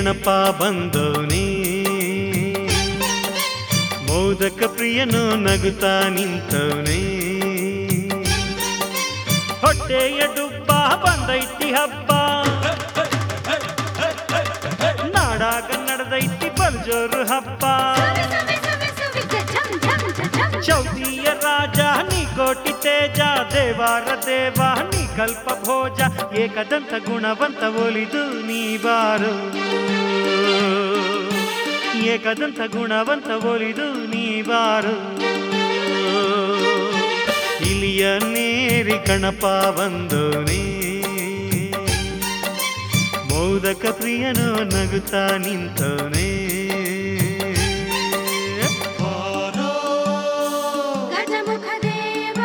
ಗಣಪ ಬಂದವನೇ ಮೋದಕ ಪ್ರಿಯನು ನಗುತ್ತಾ ನಿಂತವನೇ ಹೊಟ್ಟೆಯ ಡುಬ್ಬ ಬಂದೈತಿ ಹಬ್ಬ ನಾಡಾಗ ನಡೆದೈತಿ ಬಲ್ಜೋರು ಹಬ್ಬ ಚೌತಿಯ ರಾಜ ನೀ ಕೋಟಿ ತೇಜ ದೇವಾರ ದೇವ ನೀ ಕಲ್ಪ ಭೋಜ ಏಕದಂತ ಗುಣವಂತ ಒಲಿದು ನೀ ಬಾರು ಏಕದಂತ ಗುಣವಂತ ಒಲಿದು ನೀ ಬಾರು ಇಲಿಯ ನೇರಿ ಗಣಪ ಬಂದೋನೇ ಮೋದಕ ಪ್ರಿಯನು ನಗುತ್ತಾ ನಿಂತವನೇ ಗಜಮುಖ ದೇವ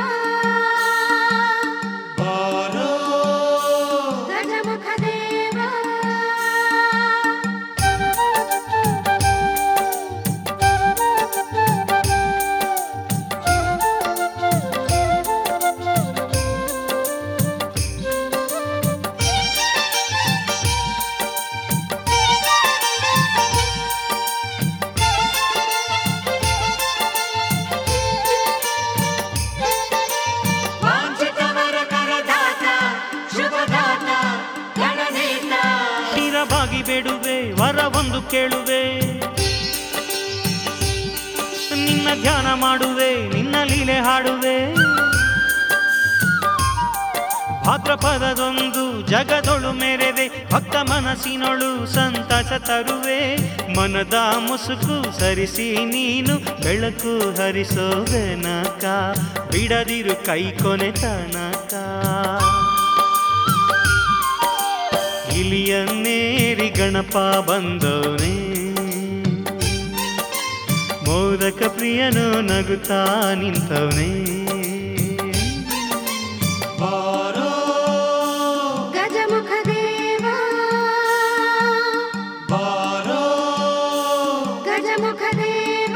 ಗಜಮುಖ ದೇವ ವಾಂಛಿತವರ ಕರದಾತ ಶುಭದಾತ ಗಣನೇತ ತೀರವಾಗಿ ಬೇಡುವೆ ವರ ಒಂದು ಕೇಳುವೆ ನಿನ್ನ ಧ್ಯಾನ ಮಾಡುವೆ ನಿನ್ನ ಲೀಲೆ ಹಾಡುವೆ ಭಾದ್ರಪದದೊಂದು ಜಗದೊಳು ಮೆರೆವೆ ಭಕ್ತ ಮನಸ್ಸಿನೊಳು ಸಂತಸ ತರುವೆ ಮನದ ಮುಸುಕು ಸರಿಸಿ ನೀನು ಬೆಳಕು ಹರಿಸೋ ಬೆನಕ ಬಿಡದಿರು ಕೈ ಕೊನೆ ತನಕ ಇಲಿಯನ್ನೇರಿ ಗಣಪ ಬಂದವನೇ ಮೋದಕ ಪ್ರಿಯನು ನಗುತ್ತಾ ನಿಂತವನೇ ಗಜಮುಖ ದೇವ ಗಜಮುಖ ದೇವ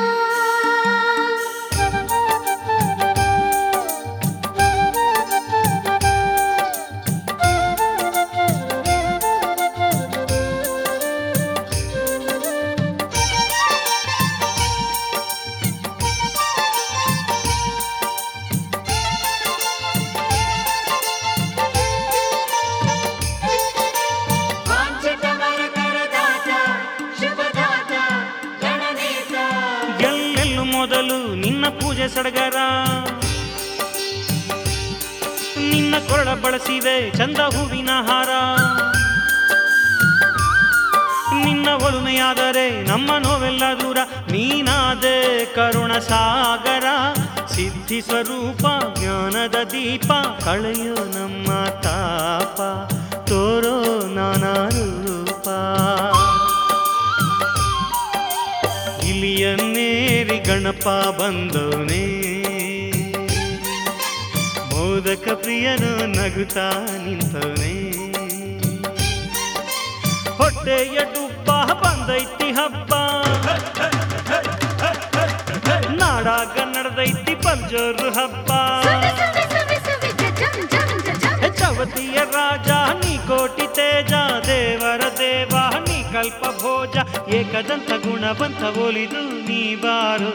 ವಾಂಛಿತವರ ಕರದಾತ ಶುಭದಾತ ಗಣನೇತ ಎಲ್ಲೆಲ್ಲೂ ಮೊದಲು ನಿನ್ನ ಪೂಜೆ ಸಡಗರ ನಿನ್ನ ಕೊರಳ ಬಳಸಿವೆ ಚಂದ ಹೂವಿನ ಹಾರ ನಿನ್ನ ಒಲುಮೆಯಾದರೆ ನಮ್ಮ ನೋವೆಲ್ಲ ದೂರ ನೀನಾದೆ ಕರುಣ ಸಾಗರ ಸಿದ್ಧಿ ಸ್ವರೂಪ ಜ್ಞಾನದ ದೀಪ ಕಳೆಯೋ ನಮ್ಮ ತಾಪ ತೋರೋ ನಾನಾ ರೂಪ ಇಲಿಯನ್ನೇರಿ ಗಣಪ ಬಂದವನೇ ಮೋದಕ ಪ್ರಿಯನು ನಗುತ್ತಾ ನಿಂತವನೇ ಹೊಟ್ಟೆಯ ಡುಬ್ಬ ಬಂದೈತಿ ಹಬ್ಬ ನಾಡಾಗ ನಡೆದೈತಿ ಪಂಜೋರು ಹಬ್ಬ ಸುವಿ ಸುವಿ ಸುವಿ ಸುವಿ ಜಜಂ ಜಂ ಜಜಂ ಚವತಿಯ ರಾಜ ನೀ ಕೋಟಿ ತೇಜ ದೇವರ ದೇವ ನೀ ಕಲ್ಪ ಭೋಜ ಏಕದಂತ ಗುಣವಂತ ಒಲಿದು ನೀ ಬಾರು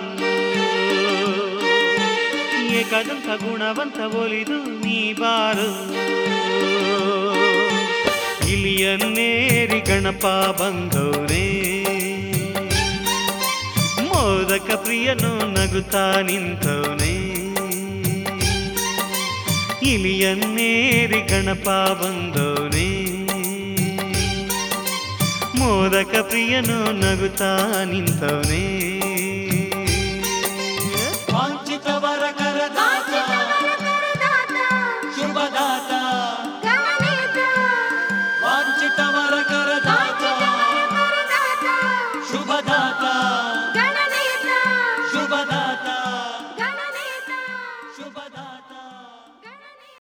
ಏಕದಂತ ಗುಣವಂತ ಒಲಿದು ನೀ ಬಾರು ಇಲಿಯನ್ನೇರಿ ಗಣಪ ಬಂದವನೇ ಮೋದಕ ಪ್ರಿಯನು ನಗುತ್ತಾ ನಿಂತವನೇ ಇಲಿಯನ್ನೇರಿ ಗಣಪ ಬಂದವನೇ ಮೋದಕ ಪ್ರಿಯನು ನಗುತ್ತಾ ನಿಂತವನೇ